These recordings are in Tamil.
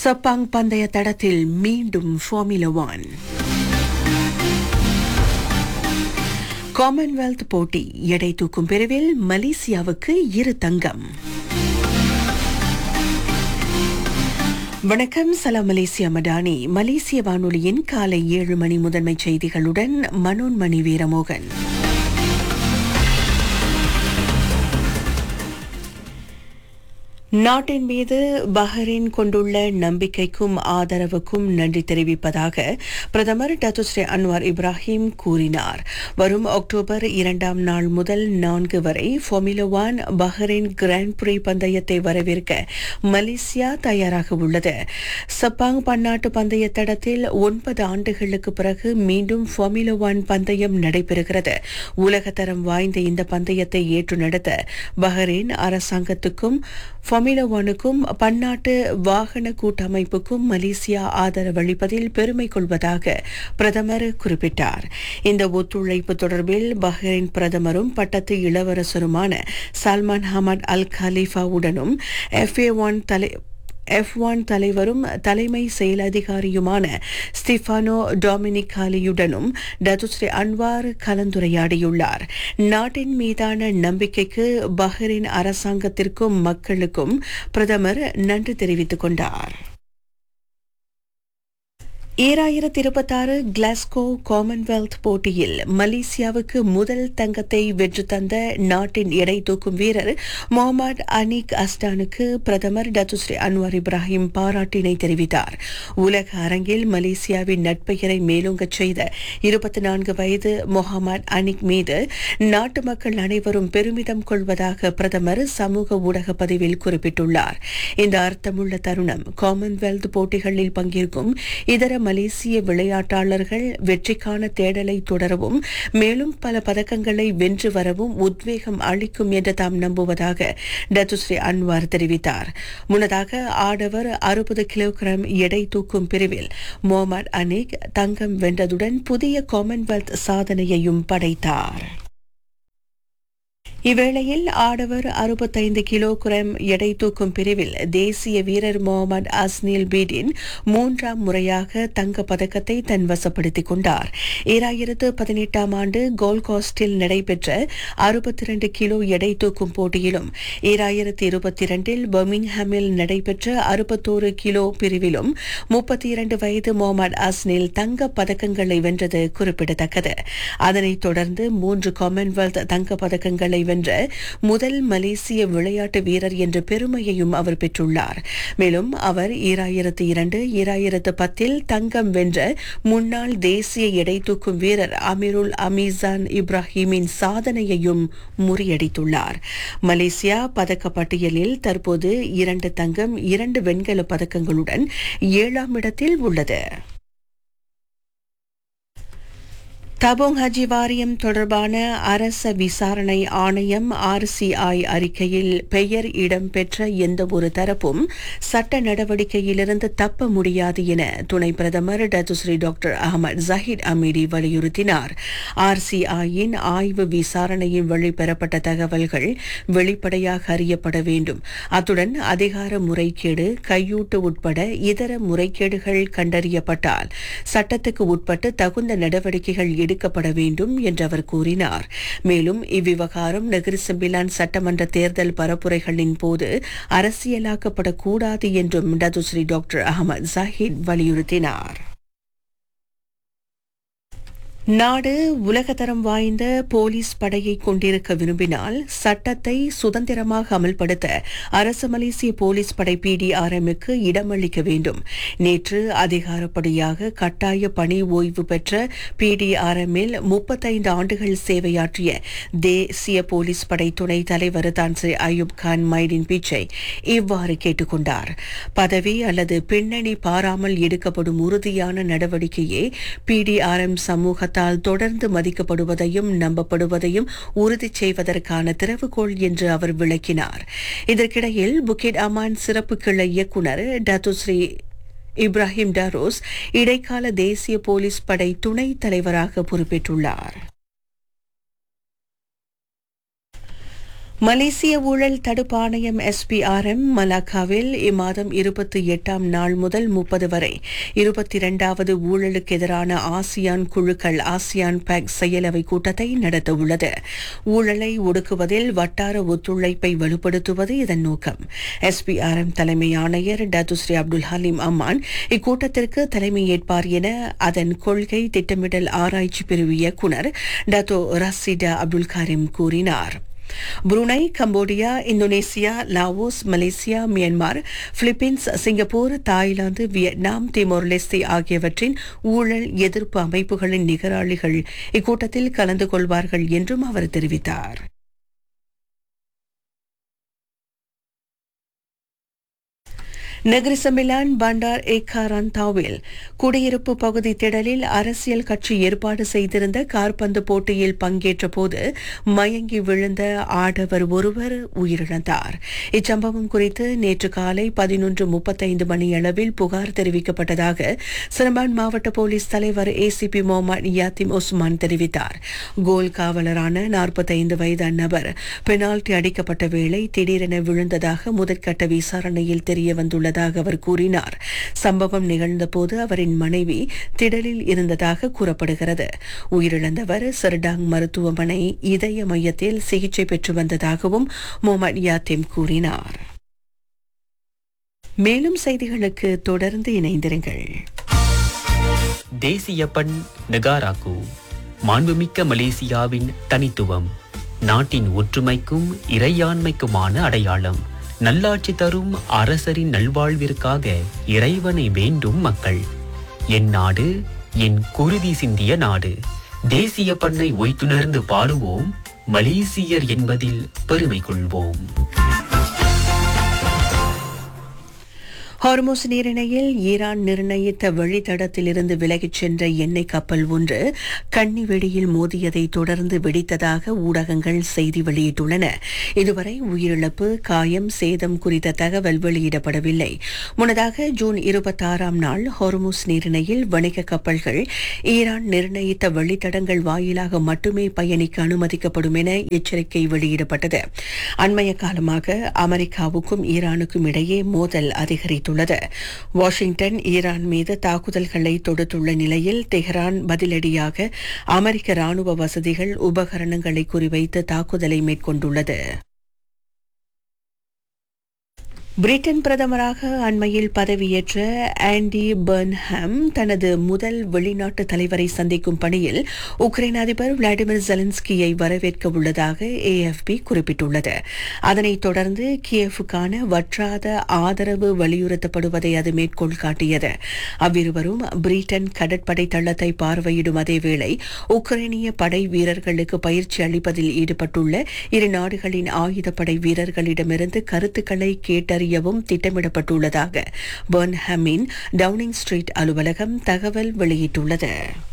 சப்பாங் பந்தய தடத்தில் மீண்டும் ஃபார்முலா ஒன் காமன்வெல்த் போட்டி எடை தூக்கும் பிரிவில் மலேசியாவுக்கு இரு தங்கம் வணக்கம் சலாம் மலேசியா மடானி மலேசிய வானொலியின் காலை ஏழு மணி முதன்மை செய்திகளுடன் மனோன்மணி வீரமோகன் நாட்டின் மீது பஹ்ரைன் கொண்டுள்ள நம்பிக்கைக்கும் ஆதரவுக்கும் நன்றி தெரிவிப்பதாக பிரதமர் டத்துஸ்ரீ அன்வார் இப்ராஹிம் கூறினார் வரும் அக்டோபர் இரண்டாம் நாள் முதல் நான்கு வரை ஃபார்முலா ஒன் பஹ்ரைன் கிராண்ட் புரி பந்தயத்தை வரவேற்க மலேசியா தயாராக உள்ளது சப்பாங் பன்னாட்டு பந்தய தடத்தில் ஒன்பது ஆண்டுகளுக்கு பிறகு மீண்டும் ஃபார்முலா ஒன் பந்தயம் நடைபெறுகிறது உலகத்தரம் வாய்ந்த இந்த பந்தயத்தை ஏற்று நடத்த பஹ்ரைன் அரசாங்கத்துக்கும் ஃபார்முலா ஒனுக்கும் பன்னாட்டு வாகன கூட்டமைப்புக்கும் மலேசியா ஆதரவளிப்பதில் பெருமை கொள்வதாக பிரதமர் குறிப்பிட்டார் இந்த ஒத்துழைப்பு தொடர்பில் பஹ்ரைன் பிரதமரும் பட்டத்து இளவரசருமான சல்மான் ஹமட் அல் கலீஃபாவுடனும் எஃப்ஏ ஒன் தலை எஃப் ஒன் தலைவரும் தலைமை செயலதிகாரியுமான ஸ்டிஃபானோ டொமினிக் காலியுடனும் டதுஸ்ரீ அன்வார் கலந்துரையாடியுள்ளார் நாட்டின் மீதான நம்பிக்கைக்கு பஹ்ரைன் அரசாங்கத்திற்கும் மக்களுக்கும் பிரதமர் நன்றி தெரிவித்துக் கொண்டார் ஈராயிரத்தி இருபத்தாறு கிளாஸ்கோ காமன்வெல்த் போட்டியில் மலேசியாவுக்கு முதல் தங்கத்தை வென்று தந்த நாட்டின் எடை தூக்கும் வீரர் முகமது அனீக் அஸ்டானுக்கு பிரதமர் டத்துஸ்ரீ அன்வார் இப்ராஹிம் பாராட்டினை தெரிவித்தார் உலக அரங்கில் மலேசியாவின் நட்பெயரை மேலோங்கச் செய்த இருபத்தி நான்கு வயது முகமது அனிக் மீது நாட்டு மக்கள் அனைவரும் பெருமிதம் கொள்வதாக பிரதமர் சமூக ஊடக பதிவில் குறிப்பிட்டுள்ளார் இந்த அர்த்தமுள்ள தருணம் காமன்வெல்த் போட்டிகளில் பங்கேற்கும் இதர மலேசிய விளையாட்டாளர்கள் வெற்றிக்கான தேடலை தொடரவும் மேலும் பல பதக்கங்களை வென்று வரவும் உத்வேகம் அளிக்கும் என்று தாம் நம்புவதாக டத்துஸ்ரீ அன்வார் தெரிவித்தார் முன்னதாக ஆடவர் அறுபது கிலோகிராம் எடை தூக்கும் பிரிவில் முகமது அனீக் தங்கம் வென்றதுடன் புதிய காமன்வெல்த் சாதனையையும் படைத்தார் இவ்வேளையில் ஆடவர் அறுபத்தைந்து கிலோகிராம் எடை தூக்கும் பிரிவில் தேசிய வீரர் முகமது அஸ்னில் பீடின் மூன்றாம் முறையாக தங்க பதக்கத்தை தன் வசப்படுத்திக் கொண்டார் ஈராயிரத்து பதினெட்டாம் ஆண்டு கோல்ட் கோஸ்டில் நடைபெற்ற அறுபத்தி இரண்டு கிலோ எடை தூக்கும் போட்டியிலும் ஈராயிரத்து இருபத்தி இரண்டில் பர்மிங்ஹாமில் நடைபெற்ற அறுபத்தோரு கிலோ பிரிவிலும் முப்பத்தி இரண்டு வயது முகமது அஸ்னில் தங்க பதக்கங்களை வென்றது குறிப்பிடத்தக்கது அதனைத் தொடர்ந்து மூன்று காமன்வெல்த் தங்க பதக்கங்களை வென்ற முதல் மலேசிய விளையாட்டு வீரர் என்ற பெருமையையும் அவர் பெற்றுள்ளார் மேலும் அவர் ஈராயிரத்து இரண்டு ஈராயிரத்து பத்தில் தங்கம் வென்ற முன்னாள் தேசிய எடை தூக்கும் வீரர் அமீருல் அமீசான் இப்ராஹிமின் சாதனையையும் முறியடித்துள்ளார் மலேசியா பதக்க பட்டியலில் தற்போது இரண்டு தங்கம் இரண்டு வெண்கல பதக்கங்களுடன் ஏழாம் இடத்தில் உள்ளது தபோங் ஹஜி வாரியம் தொடர்பான அரச விசாரணை ஆணையம் ஆர்சிஐ அறிக்கையில் பெயர் இடம்பெற்ற எந்த ஒரு தரப்பும் சட்ட நடவடிக்கையிலிருந்து தப்ப முடியாது என துணை பிரதமர் Datuk Seri doctor Ahmad Zahid Hamidi வலியுறுத்தினார் ஆர்சிஐயின் ஆய்வு விசாரணையில் வெளிப்பெறப்பட்ட தகவல்கள் வெளிப்படையாக அறியப்பட வேண்டும் அத்துடன் அதிகார முறைகேடு கையூட்டு உட்பட இதர முறைகேடுகள் கண்டறியப்பட்டால் சட்டத்துக்கு உட்பட்டு தகுந்த நடவடிக்கைகள் எடுக்கப்பட வேண்டும் என்று அவர் கூறினார் மேலும் இவ்விவகாரம் நெகிரிசம்பிலான் சட்டமன்ற தேர்தல் பரப்புரைகளின் போது அரசியலாக்கப்படக்கூடாது என்றும் டதுஸ்ரீ டாக்டர் அகமது ஜாஹித் வலியுறுத்தினார் நாடு உலகத்தரம் வாய்ந்த போலீஸ் படையை கொண்டிருக்க விரும்பினால் சட்டத்தை சுதந்திரமாக அமல்படுத்த அரசு மலேசிய போலீஸ் படை பிடிஆர்எம்முக்கு இடமளிக்க வேண்டும் நேற்று அதிகாரப்படியாக கட்டாய பணி ஓய்வு பெற்ற பிடிஆர்எம்மில் முப்பத்தைந்து ஆண்டுகள் சேவையாற்றிய தேசிய போலீஸ் படை துணை தலைவர் தான் ஸ்ரீ அயூப் கான் மைடின் பிச்சை இவ்வாறு கேட்டுக்கொண்டார் பதவி அல்லது பின்னணி பாராமல் எடுக்கப்படும் உறுதியான நடவடிக்கையே பிடிஆர்எம் சமூக சமூகத்தால் தொடர்ந்து மதிக்கப்படுவதையும் நம்பப்படுவதையும் உறுதி செய்வதற்கான திறவுகோள் என்று அவர் விளக்கினார் இதற்கிடையில் புக்கிட் அமான் சிறப்பு கிளை இயக்குநர் டத்துஸ்ரீ இப்ராஹிம் டாரோஸ் இடைக்கால தேசிய போலீஸ் படை துணைத் தலைவராக பொறுப்பேற்றுள்ளார் மலேசிய ஊழல் தடுப்பு ஆணையம் எஸ்பிஆர்எம் மலாக்காவில் இம்மாதம் இருபத்தி எட்டாம் நாள் முதல் முப்பது வரை இருபத்தி இரண்டாவது ஊழலுக்கு எதிரான ஆசியான் குழுக்கள் ஆசியான் பேக் செயலவை கூட்டத்தை நடத்த உள்ளது ஊழலை ஒடுக்குவதில் வட்டார ஒத்துழைப்பை வலுப்படுத்துவது இதன் நோக்கம் எஸ்பிஆர்எம் தலைமை ஆணையர் டத்துஸ்ரீ அப்துல் ஹலீம் அம்மான் இக்கூட்டத்திற்கு தலைமை ஏற்பார் என அதன் கொள்கை திட்டமிடல் ஆராய்ச்சி பிரிவு இயக்குநர் டத்தோ ரசிடா அப்துல் கரீம் கூறினார் Brunei Cambodia Indonesia Laos Malaysia Myanmar Philippines Singapore Thailand Vietnam Timor Leste ஆகியவற்றின் ஊழல் எதிர்ப்பு அமைப்புகளின் நிகராளிகள் இக்கூட்டத்தில் கலந்து கொள்வார்கள் என்றும் அவர் தெரிவித்தார் நகரி சமிலான் பண்டார் ஏகாராந்தாவில் குடியிருப்பு பகுதி திடலில் அரசியல் கட்சி ஏற்பாடு செய்திருந்த கார்பந்து போட்டியில் பங்கேற்ற போது மயங்கி விழுந்த ஆடவர் ஒருவர் உயிரிழந்தார் இச்சம்பவம் குறித்து நேற்று காலை பதினொன்று முப்பத்தைந்து மணியளவில் புகார் தெரிவிக்கப்பட்டதாக சிரம்பான் மாவட்ட போலீஸ் தலைவர் ஏசிபி முகமது யாத்திம் உஸ்மான் தெரிவித்தார் கோல் காவலரான நாற்பத்தைந்து வயது அந்நபர் பெனால்டி அடிக்கப்பட்ட வேளை திடீரென விழுந்ததாக முதற்கட்ட விசாரணையில் தெரிய வந்துள்ளது உள்ளதாக அவர் கூறினார் சம்பவம் நிகழ்ந்தபோது அவரின் மனைவி திடலில் இருந்ததாக கூறப்படுகிறது உயிரிழந்தவர் சர்டாங் மருத்துவமனை இதய மையத்தில் சிகிச்சை பெற்று வந்ததாகவும் முகமது யாத்திம் கூறினார் மேலும் செய்திகளுக்கு தொடர்ந்து இணைந்திருங்கள் தேசிய பண் நெகாராக்கு மாண்புமிக்க மலேசியாவின் தனித்துவம் நாட்டின் ஒற்றுமைக்கும் இறையாண்மைக்குமான அடையாளம் நல்லாட்சி தரும் அரசரின் நல்வாழ்விற்காக இறைவனை வேண்டும் மக்கள் என் நாடு என் குருதி சிந்திய நாடு தேசிய பண்ணை ஒய்த்துணர்ந்து பாடுவோம் மலேசியர் என்பதில் பெருமை கொள்வோம் ஹார்மோஸ் நீரிணையில் ஈரான் நிர்ணயித்த வழித்தடத்திலிருந்து விலகிச் சென்ற எண்ணெய் கப்பல் ஒன்று கன்னி வெடியில் மோதியதை தொடர்ந்து வெடித்ததாக ஊடகங்கள் செய்தி வெளியிட்டுள்ளன இதுவரை உயிரிழப்பு காயம் சேதம் குறித்த தகவல் வெளியிடப்படவில்லை முன்னதாக ஜூன் இருபத்தாறாம் நாள் ஹார்மோஸ் நீரிணையில் வணிக கப்பல்கள் ஈரான் நிர்ணயித்த வழித்தடங்கள் வாயிலாக மட்டுமே பயணிக்க அனுமதிக்கப்படும் என எச்சரிக்கை வெளியிடப்பட்டது அண்மைய காலமாக அமெரிக்காவுக்கும் ஈரானுக்கும் இடையே மோதல் அதிகரித்துள்ளது வாஷிங்டன் ஈரான் மீது தாக்குதல்களை தொடுத்துள்ள நிலையில் தெஹ்ரான் பதிலடியாக அமெரிக்க ராணுவ வசதிகள் உபகரணங்களை குறிவைத்து தாக்குதலை மேற்கொண்டுள்ளது பிரிட்டன் பிரதமராக அண்மையில் பதவியேற்ற ஆண்டி பர்ன்ஹாம் தனது முதல் வெளிநாட்டு தலைவரை சந்திக்கும் பணியில் உக்ரைன் அதிபர் விளாடிமிர் ஜெலன்ஸ்கியை வரவேற்க உள்ளதாக ஏஎஃப்பி குறிப்பிட்டுள்ளது அதனைத் தொடர்ந்து கியேவுக்கான வற்றாத ஆதரவு வலியுறுத்தப்படுவதை அது மேற்கோள் காட்டியது அவ்விருவரும் பிரிட்டன் கடற்படை தளத்தை பார்வையிடும் அதேவேளை உக்ரைனிய படை வீரர்களுக்கு பயிற்சி அளிப்பதில் ஈடுபட்டுள்ள இரு நாடுகளின் ஆயுதப்படை வீரர்களிடமிருந்து கருத்துக்களை கேட்டறி அறியவும் திட்டமிடப்பட்டுள்ளதாக பர்ன்ஹாமின் டவுனிங் ஸ்ட்ரீட் அலுவலகம் தகவல் வெளியிட்டுள்ளது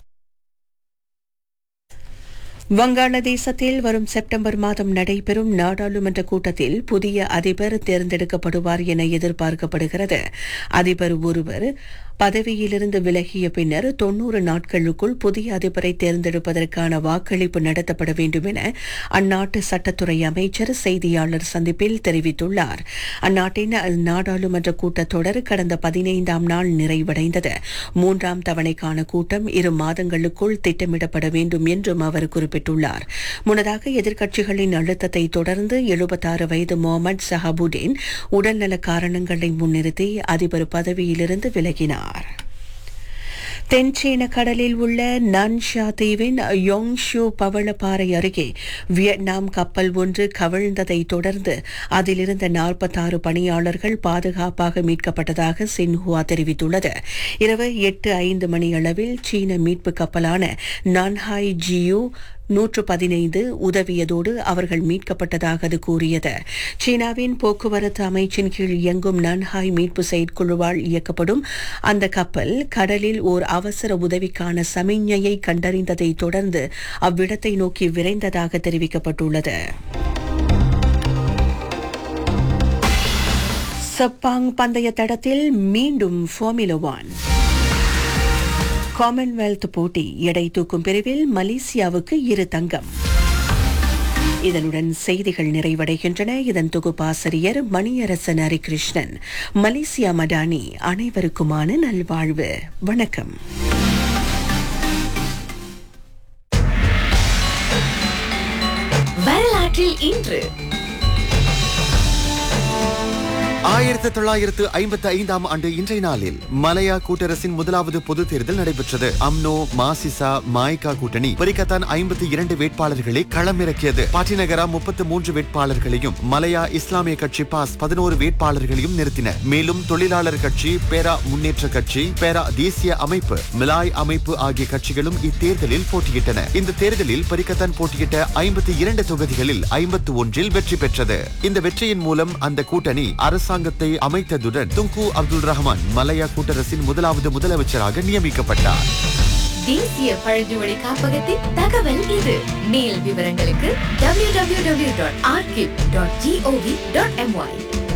வங்காளதேசத்தில் வரும் செப்டம்பர் மாதம் நடைபெறும் நாடாளுமன்ற கூட்டத்தில் புதிய அதிபர் தேர்ந்தெடுக்கப்படுவார் என எதிர்பார்க்கப்படுகிறது அதிபர் ஒருவர் பதவியிலிருந்து விலகிய பின்னர் தொன்னூறு நாட்களுக்குள் புதிய அதிபரை தேர்ந்தெடுப்பதற்கான வாக்களிப்பு நடத்தப்பட வேண்டும் என அந்நாட்டு சட்டத்துறை அமைச்சர் செய்தியாளர் சந்திப்பில் தெரிவித்துள்ளார் அந்நாட்டின் நாடாளுமன்ற கூட்டத்தொடர் கடந்த பதினைந்தாம் நாள் நிறைவடைந்தது மூன்றாம் தவணைக்கான கூட்டம் இரு மாதங்களுக்குள் திட்டமிடப்பட வேண்டும் என்றும் அவர் குறிப்பிட்டுள்ளார் முன்னதாக எதிர்க்கட்சிகளின் அழுத்தத்தை தொடர்ந்து எழுபத்தாறு வயது முகமது சஹாபுடீன் உடல்நல காரணங்களை முன்னிறுத்தி அதிபர் பதவியிலிருந்து விலகினார் தென்சீன கடலில் உள்ள நன்ஷா தீவின் யோங்ஷு பவளப்பாறை அருகே வியட்நாம் கப்பல் ஒன்று கவிழ்ந்ததை தொடர்ந்து அதிலிருந்த நாற்பத்தாறு பணியாளர்கள் பாதுகாப்பாக மீட்கப்பட்டதாக சின்ஹுவா தெரிவித்துள்ளது இரவு எட்டு ஐந்து மணி அளவில் சீன மீட்பு கப்பலான நான்ஹாய் ஜியு நூற்று பதினைந்து உதவியதோடு அவர்கள் மீட்கப்பட்டதாக அது கூறியது சீனாவின் போக்குவரத்து அமைச்சின் கீழ் இயங்கும் நன்ஹாய் மீட்பு செயற்குழுவால் இயக்கப்படும் அந்த கப்பல் கடலில் ஓர் அவசர உதவிக்கான சமிஞ்ஞையை கண்டறிந்ததை தொடர்ந்து அவ்விடத்தை நோக்கி விரைந்ததாக தெரிவிக்கப்பட்டுள்ளது சப்பாங் பந்தய தடத்தில் மீண்டும் ஃபார்முலா ஒன் காமன்வெல்த் போட்டி எடை தூக்கும் பிரிவில் மலேசியாவுக்கு இரு தங்கம் இதனுடன் செய்திகள் நிறைவடைகின்றன இதன் தொகுப்பாசிரியர் மணியரசன் ஹரிகிருஷ்ணன் மலேசியா மடானி அனைவருக்குமான நல்வாழ்வு வணக்கம் வரலாற்றில் இன்று ஆயிரத்தி தொள்ளாயிரத்து ஐம்பத்தி ஐந்தாம் ஆண்டு இன்றைய நாளில் மலையா கூட்டரசின் முதலாவது பொது தேர்தல் நடைபெற்றது அம்னோ மாசிசா மாய்கா கூட்டணி பெரிக்கத்தான் ஐம்பத்தி இரண்டு வேட்பாளர்களை களமிறக்கியது பாட்டிநகரா முப்பத்து மூன்று வேட்பாளர்களையும் மலையா இஸ்லாமிய கட்சி பாஸ் பதினோரு வேட்பாளர்களையும் நிறுத்தின மேலும் தொழிலாளர் கட்சி பேரா முன்னேற்ற கட்சி பேரா தேசிய அமைப்பு மிலாய் அமைப்பு ஆகிய கட்சிகளும் இத்தேர்தலில் போட்டியிட்டன இந்த தேர்தலில் பெரிக்கத்தான் போட்டியிட்ட ஐம்பத்தி இரண்டு தொகுதிகளில் ஐம்பத்து ஒன்றில் வெற்றி பெற்றது இந்த வெற்றியின் மூலம் அந்த கூட்டணி அரசாங்கத்தை அமைத்ததுடன் துங்கு அப்துல் ரஹ்மான் மலையா கூட்டரசின் முதலாவது முதலமைச்சராக நியமிக்கப்பட்டார் தேசிய பழங்குடி காப்பகத்தின் தகவல் இது மேல் விவரங்களுக்கு www.archive.gov.my